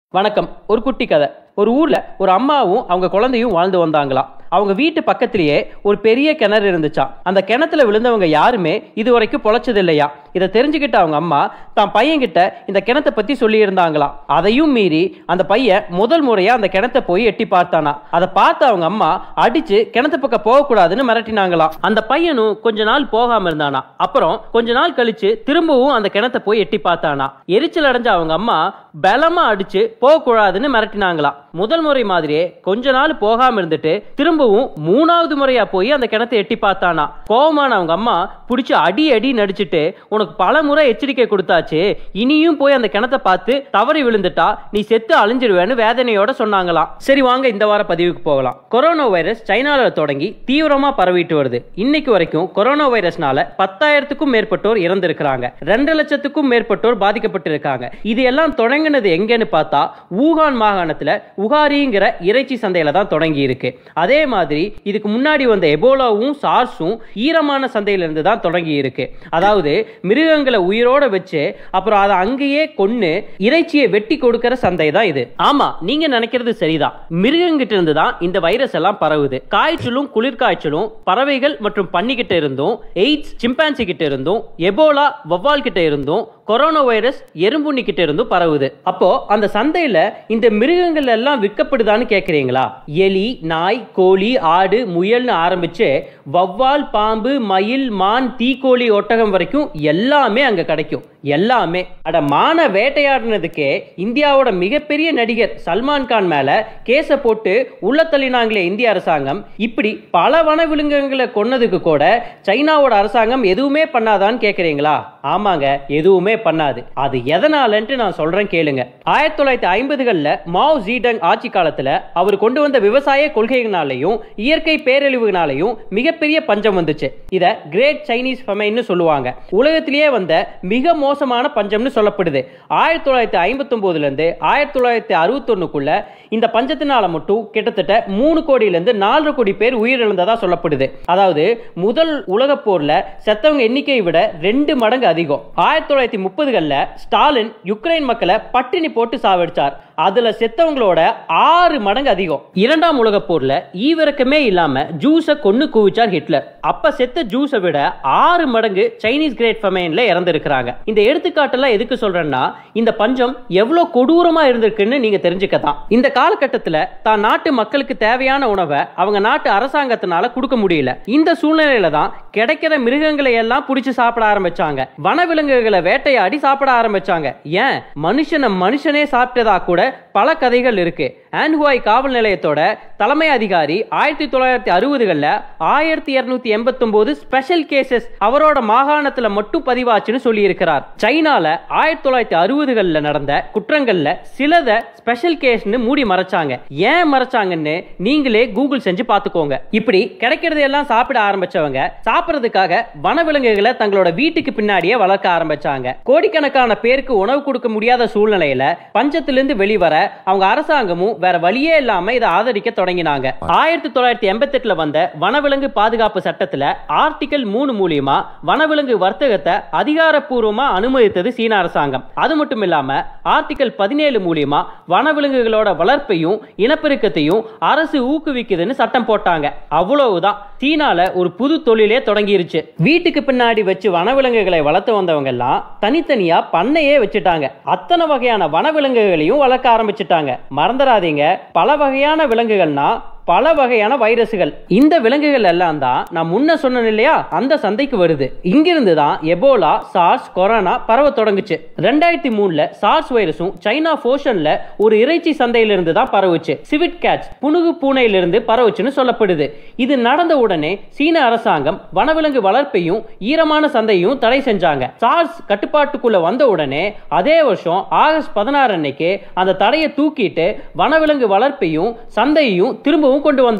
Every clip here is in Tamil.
வணக்கம் ஒரு குட்டி கதை ஒரு ஊர்ல ஒரு அம்மாவும் அவங்க குழந்தையும் வாழ்ந்து வந்தாங்களாம் அவங்க வீட்டு பக்கத்திலேயே ஒரு பெரிய கிணறு இருந்துச்சாம் அந்த கிணத்துல விழுந்தவங்க யாருமே இது வரைக்கும் பொழைச்சது இல்லையா இதை தெரிஞ்சுக்கிட்ட அவங்க அம்மா தான் பையன்கிட்ட இந்த கிணத்தை பத்தி சொல்லி இருந்தாங்களாம் அதையும் மீறி அந்த பையன் முதல் முறையா அந்த கிணத்தை போய் எட்டி பார்த்தானா அதை பார்த்த அவங்க அம்மா அடிச்சு கிணத்து பக்கம் போகக்கூடாதுன்னு மிரட்டினாங்களாம் அந்த பையனும் கொஞ்ச நாள் போகாம இருந்தானா அப்புறம் கொஞ்ச நாள் கழிச்சு திரும்பவும் அந்த கிணத்தை போய் எட்டி பார்த்தானா எரிச்சல் அடைஞ்ச அவங்க அம்மா பலமா அடிச்சு போகக்கூடாதுன்னு மிரட்டினாங்களாம் முதல் முறை மாதிரியே கொஞ்ச நாள் போகாம இருந்துட்டு திரும்பவும் மூணாவது முறையா போய் அந்த கிணத்தை எட்டி பார்த்தானா கோவமான அவங்க அம்மா பிடிச்சி அடி அடி நடிச்சிட்டு உனக்கு பல முறை எச்சரிக்கை கொடுத்தாச்சு இனியும் போய் அந்த கிணத்தை பார்த்து தவறி விழுந்துட்டா நீ செத்து அழிஞ்சிருவேன்னு வேதனையோட சொன்னாங்களாம் சரி வாங்க இந்த வார பதிவுக்கு போகலாம் கொரோனா வைரஸ் சைனால தொடங்கி தீவிரமா பரவிட்டு வருது இன்னைக்கு வரைக்கும் கொரோனா வைரஸ்னால பத்தாயிரத்துக்கும் மேற்பட்டோர் இறந்திருக்கிறாங்க ரெண்டு லட்சத்துக்கும் மேற்பட்டோர் பாதிக்கப்பட்டிருக்காங்க இது எல்லாம் தொடங்கினது எங்கன்னு பார்த்தா ஊகான் மாகாணத்துல உகாரிங்கிற இறைச்சி சந்தையில தான் தொடங்கி இருக்கு அதே மாதிரி இதுக்கு முன்னாடி வந்த எபோலாவும் சார்ஸும் ஈரமான சந்தையில இருந்து தான் தொடங்கி இருக்கு அதாவது மிருகங்களை உயிரோட வச்சு அப்புறம் அதை அங்கேயே கொன்னு இறைச்சியை வெட்டி கொடுக்கிற சந்தை தான் இது ஆமா நீங்க நினைக்கிறது சரிதான் மிருகங்கிட்ட இருந்து தான் இந்த வைரஸ் எல்லாம் பரவுது காய்ச்சலும் குளிர்காய்ச்சலும் பறவைகள் மற்றும் பன்னிக்கிட்ட இருந்தும் எய்ட்ஸ் சிம்பான்சி கிட்ட இருந்தும் எபோலா வவ்வால் கிட்ட இருந்தும் கொரோனா வைரஸ் எறும்புண்ணி கிட்ட இருந்தும் பரவுது அப்போ அந்த சந்தையில இந்த மிருகங்கள் எல்லாம் விற்கப்படுதான்னு கேக்குறீங்களா எலி நாய் கோழி ஆடு முயல்னு ஆரம்பிச்சு வவ்வால் பாம்பு மயில் மான் தீக்கோழி ஒட்டகம் வரைக்கும் எல்லாமே அங்க கிடைக்கும் எல்லாமே அட மான வேட்டையாடினதுக்கே இந்தியாவோட மிகப்பெரிய நடிகர் சல்மான் கான் மேல கேஸ போட்டு உள்ள தள்ளினாங்களே இந்திய அரசாங்கம் இப்படி பல வனவிலங்குகளை கொன்னதுக்கு கூட சைனாவோட அரசாங்கம் எதுவுமே பண்ணாதான்னு கேக்குறீங்களா ஆமாங்க எதுவுமே பண்ணாது அது எதனாலன்ட்டு நான் சொல்றேன் கேளுங்க ஆயிரத்தி தொள்ளாயிரத்தி ஐம்பதுகளில் மாவ் ஜீடங் ஆட்சி காலத்துல அவர் கொண்டு வந்த விவசாய கொள்கைகளாலையும் இயற்கை பேரழிவுனாலையும் மிகப்பெரிய பஞ்சம் வந்துச்சு இத கிரேட் சைனீஸ் ஃபெமைன்னு சொல்லுவாங்க உலகத்திலேயே வந்த மிக மோசமான பஞ்சம்னு சொல்லப்படுது ஆயிரத்தி தொள்ளாயிரத்தி ஐம்பத்தி ஒன்பதுல இருந்து ஆயிரத்தி தொள்ளாயிரத்தி அறுபத்தொன்னுக்குள்ள இந்த பஞ்சத்தினால மட்டும் கிட்டத்தட்ட மூணு கோடியில இருந்து நாலரை கோடி பேர் உயிரிழந்ததா சொல்லப்படுது அதாவது முதல் உலக போர்ல செத்தவங்க எண்ணிக்கையை விட ரெண்டு மடங்கு அதிகம் ஆயிரத்தி தொள்ளாயிரத்தி முப்பதுகள்ல ஸ்டாலின் யுக்ரைன் மக்களை பட்டினி போட்டு சாவடிச்சார் அதுல செத்தவங்களோட ஆறு மடங்கு அதிகம் இரண்டாம் உலக போர்ல ஈவிரக்கமே இல்லாம ஜூஸ கொன்னு குவிச்சார் ஹிட்லர் அப்ப செத்த ஜூஸை விட ஆறு மடங்கு சைனீஸ் கிரேட் ஃபெமைன்ல இறந்திருக்கிறாங்க இந்த எடுத்துக்காட்டெல்லாம் எதுக்கு சொல்றேன்னா இந்த பஞ்சம் எவ்வளவு கொடூரமா இருந்திருக்குன்னு நீங்க தெரிஞ்சுக்கதான் இந்த காலகட்டத்துல தான் நாட்டு மக்களுக்கு தேவையான உணவை அவங்க நாட்டு அரசாங்கத்தினால கொடுக்க முடியல இந்த சூழ்நிலையில தான் கிடைக்கிற மிருகங்களை எல்லாம் பிடிச்சு சாப்பிட ஆரம்பிச்சாங்க வனவிலங்குகளை வேட்டையாடி சாப்பிட ஆரம்பிச்சாங்க ஏன் மனுஷனை மனுஷனே சாப்பிட்டதா கூட பல கதைகள் இருக்கு ஆன்ஹுவாய் காவல் நிலையத்தோட தலைமை அதிகாரி ஆயிரத்தி தொள்ளாயிரத்தி அறுபதுகளில் ஆயிரத்தி இருநூத்தி எண்பத்தி ஒன்பது ஸ்பெஷல் கேசஸ் அவரோட மாகாணத்துல மட்டும் பதிவாச்சுன்னு சொல்லி இருக்கிறார் சைனால ஆயிரத்தி தொள்ளாயிரத்தி அறுபதுகளில் நடந்த குற்றங்கள்ல சிலத ஸ்பெஷல் கேஸ்னு மூடி மறைச்சாங்க ஏன் மறைச்சாங்கன்னு நீங்களே கூகுள் செஞ்சு பார்த்துக்கோங்க இப்படி கிடைக்கிறது எல்லாம் சாப்பிட ஆரம்பிச்சவங்க சாப்பிட்றதுக்காக வனவிலங்குகளை தங்களோட வீட்டுக்கு பின்னாடியே வளர்க்க ஆரம்பிச்சாங்க கோடிக்கணக்கான பேருக்கு உணவு கொடுக்க முடியாத சூழ்நிலையில பஞ்சத்திலிருந்து வெளிவர அவங்க அரசாங்கமும் வேற வழியே இல்லாம இதை ஆதரிக்க தொடங்கினாங்க ஆயிரத்தி தொள்ளாயிரத்தி எண்பத்தி எட்டுல வந்த வனவிலங்கு பாதுகாப்பு சட்டத்துல ஆர்டிகல் மூணு மூலியமா வனவிலங்கு வர்த்தகத்தை அதிகாரப்பூர்வமா அனுமதித்தது சீன அரசாங்கம் அது மட்டும் இல்லாம ஆர்டிகல் பதினேழு மூலியமா வனவிலங்குகளோட வளர்ப்பையும் இனப்பெருக்கத்தையும் அரசு ஊக்குவிக்குதுன்னு சட்டம் போட்டாங்க அவ்வளவுதான் சீனால ஒரு புது தொழிலே தொடங்கிருச்சு வீட்டுக்கு பின்னாடி வச்சு வனவிலங்குகளை வளர்த்து வந்தவங்க எல்லாம் தனித்தனியா பண்ணையே வச்சுட்டாங்க அத்தனை வகையான வனவிலங்குகளையும் வளர்க்க ஆரம்பிச்சுட்டாங்க மறந்துடாதீங்க பல வகையான விலங்குகள்னா பல வகையான வைரசுகள் இந்த விலங்குகள் எல்லாம் தான் நான் முன்ன சொன்னேன் இல்லையா அந்த சந்தைக்கு வருது இங்கிருந்து தான் எபோலா சார்ஸ் கொரோனா பரவ தொடங்குச்சு ரெண்டாயிரத்தி மூணுல சார்ஸ் வைரஸும் சைனா போஷன்ல ஒரு இறைச்சி சந்தையிலிருந்து தான் பரவுச்சு சிவிட் கேட்ஸ் புனுகு பூனையிலிருந்து பரவுச்சுன்னு சொல்லப்படுது இது நடந்த உடனே சீன அரசாங்கம் வனவிலங்கு வளர்ப்பையும் ஈரமான சந்தையும் தடை செஞ்சாங்க சார்ஸ் கட்டுப்பாட்டுக்குள்ள வந்த உடனே அதே வருஷம் ஆகஸ்ட் பதினாறு அன்னைக்கு அந்த தடையை தூக்கிட்டு வனவிலங்கு வளர்ப்பையும் சந்தையையும் திரும்பவும் கொண்டு வந்தாங்க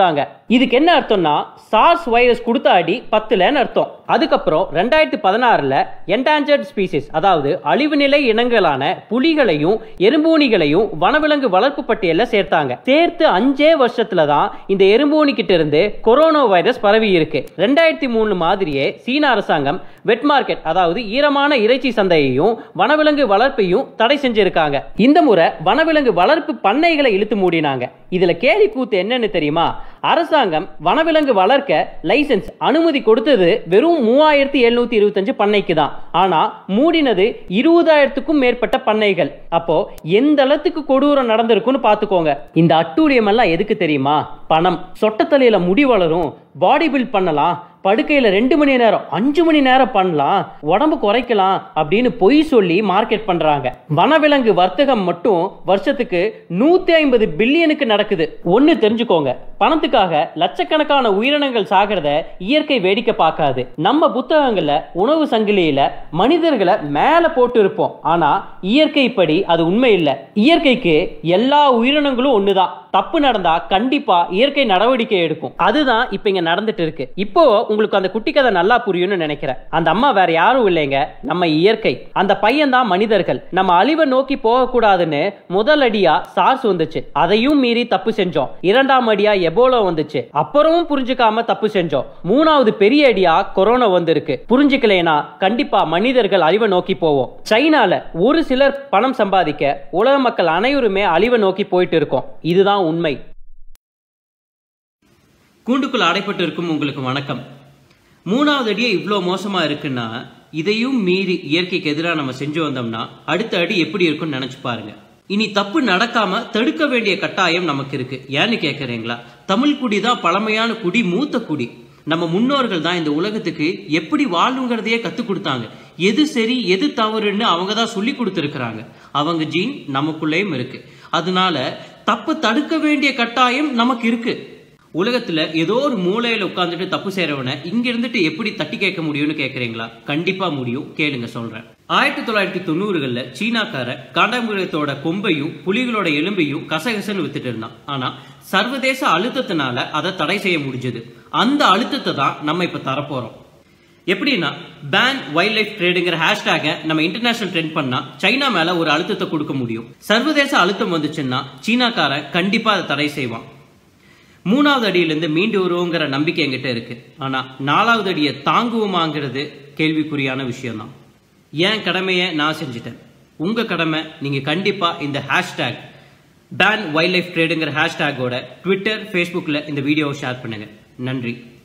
இதுக்கு என்ன அர்த்தம்னா சார்ஸ் வைரஸ் கொடுத்த அடி பத்துலன்னு அர்த்தம் அதுக்கப்புறம் ரெண்டாயிரத்தி பதினாறுல என்டாஞ்சர்ட் ஸ்பீசிஸ் அதாவது அழிவுநிலை இனங்களான புலிகளையும் எறும்பூனிகளையும் வனவிலங்கு வளர்ப்பு பட்டியல்ல சேர்த்தாங்க சேர்த்து அஞ்சே வருஷத்துல தான் இந்த எறும்பூனி கிட்ட இருந்து கொரோனா வைரஸ் பரவி இருக்கு ரெண்டாயிரத்தி மூணு மாதிரியே சீன அரசாங்கம் வெட் மார்க்கெட் அதாவது ஈரமான இறைச்சி சந்தையையும் வனவிலங்கு வளர்ப்பையும் தடை செஞ்சிருக்காங்க இந்த முறை வனவிலங்கு வளர்ப்பு பண்ணைகளை இழுத்து மூடினாங்க இதுல கேலி கூத்து என்னன்னு தெரியுமா அரசாங்கம் வனவிலங்கு வளர்க்க லைசென்ஸ் அனுமதி கொடுத்தது வெறும் மூவாயிரத்தி எழுநூத்தி இருபத்தஞ்சு பண்ணைக்கு தான் ஆனா மூடினது இருபதாயிரத்துக்கும் மேற்பட்ட பண்ணைகள் அப்போ எந்த அளத்துக்கு கொடூரம் நடந்திருக்குன்னு பாத்துக்கோங்க இந்த அட்டூழியம் எல்லாம் எதுக்கு தெரியுமா பணம் சொட்டத்தலையில முடி வளரும் பாடி பில்ட் பண்ணலாம் படுக்கையில ரெண்டு மணி நேரம் அஞ்சு மணி நேரம் பண்ணலாம் உடம்பு குறைக்கலாம் அப்படின்னு பொய் சொல்லி மார்க்கெட் பண்றாங்க வனவிலங்கு வர்த்தகம் மட்டும் வருஷத்துக்கு நூத்தி ஐம்பது பில்லியனுக்கு நடக்குது ஒன்னு தெரிஞ்சுக்கோங்க பணத்துக்காக லட்சக்கணக்கான உயிரினங்கள் சாகிறத இயற்கை வேடிக்கை பார்க்காது நம்ம புத்தகங்கள்ல உணவு சங்கிலியில மனிதர்களை மேல போட்டு இருப்போம் ஆனா இயற்கை படி அது உண்மை இல்லை இயற்கைக்கு எல்லா உயிரினங்களும் ஒண்ணுதான் தப்பு நடந்தா கண்டிப்பா இயற்கை நடவடிக்கை எடுக்கும் அதுதான் இப்ப இங்க நடந்துட்டு இருக்கு இப்போ உங்களுக்கு அந்த குட்டி கதை நல்லா புரியும்னு நினைக்கிறேன் அந்த அம்மா வேற யாரும் இல்லைங்க நம்ம இயற்கை அந்த பையன் தான் மனிதர்கள் நம்ம அழிவை நோக்கி போக கூடாதுன்னு முதல் அடியா சார்ஸ் வந்துச்சு அதையும் மீறி தப்பு செஞ்சோம் இரண்டாம் அடியா எபோலோ வந்துச்சு அப்புறமும் புரிஞ்சுக்காம தப்பு செஞ்சோம் மூணாவது பெரிய அடியா கொரோனா வந்திருக்கு புரிஞ்சுக்கலைனா கண்டிப்பா மனிதர்கள் அழிவை நோக்கி போவோம் சைனால ஒரு சிலர் பணம் சம்பாதிக்க உலக மக்கள் அனைவருமே அழிவை நோக்கி போயிட்டு இருக்கோம் இதுதான் உண்மை கூண்டுக்குள் அடைப்பட்டு இருக்கும் உங்களுக்கு வணக்கம் மூணாவது அடியே இவ்வளோ மோசமா இருக்குன்னா இதையும் மீறி இயற்கைக்கு எதிராக நம்ம செஞ்சு வந்தோம்னா அடுத்த அடி எப்படி இருக்கும்னு நினைச்சு பாருங்க இனி தப்பு நடக்காம தடுக்க வேண்டிய கட்டாயம் நமக்கு இருக்கு ஏன்னு கேக்குறீங்களா தமிழ் குடி தான் பழமையான குடி மூத்த குடி நம்ம முன்னோர்கள் தான் இந்த உலகத்துக்கு எப்படி வாழுங்கிறதையே கத்துக் கொடுத்தாங்க எது சரி எது தவறுன்னு அவங்க தான் சொல்லி கொடுத்துருக்குறாங்க அவங்க ஜீன் நமக்குள்ளேயும் இருக்கு அதனால தப்பு தடுக்க வேண்டிய கட்டாயம் நமக்கு இருக்கு உலகத்துல ஏதோ ஒரு மூலையில உட்கார்ந்துட்டு தப்பு செய்யறவனை இங்க இருந்துட்டு எப்படி தட்டி கேட்க முடியும்னு கேக்குறீங்களா கண்டிப்பா முடியும் கேளுங்க சொல்றேன் ஆயிரத்தி தொள்ளாயிரத்தி தொண்ணூறுகள்ல சீனாக்கார காண்டாமிருகத்தோட கொம்பையும் புலிகளோட எலும்பையும் கசகசன்னு வித்துட்டு இருந்தான் ஆனா சர்வதேச அழுத்தத்தினால அதை தடை செய்ய முடிஞ்சது அந்த அழுத்தத்தை தான் நம்ம இப்ப தரப்போறோம் எப்படின்னா பேன் வைல்ட் லைஃப் ட்ரேடுங்கிற ஹேஷ்டேக நம்ம இன்டர்நேஷனல் ட்ரெண்ட் பண்ணா சைனா மேல ஒரு அழுத்தத்தை கொடுக்க முடியும் சர்வதேச அழுத்தம் வந்துச்சுன்னா சீனாக்காரன் கண்டிப்பா அதை தடை செய்வான் மூணாவது அடியிலிருந்து மீண்டு வருவோங்கிற நம்பிக்கை என்கிட்ட இருக்கு ஆனா நாலாவது அடியை தாங்குவோமாங்கிறது கேள்விக்குறியான விஷயம்தான் என் கடமையை நான் செஞ்சுட்டேன் உங்க கடமை நீங்க கண்டிப்பா இந்த ஹேஷ்டேக் பேன் வைல்ட் லைஃப் ட்ரேடுங்கிற ஹேஷ்டேக்கோட ட்விட்டர் ஃபேஸ்புக்கில் இந்த வீடியோவை ஷேர் பண்ணுங்க நன்றி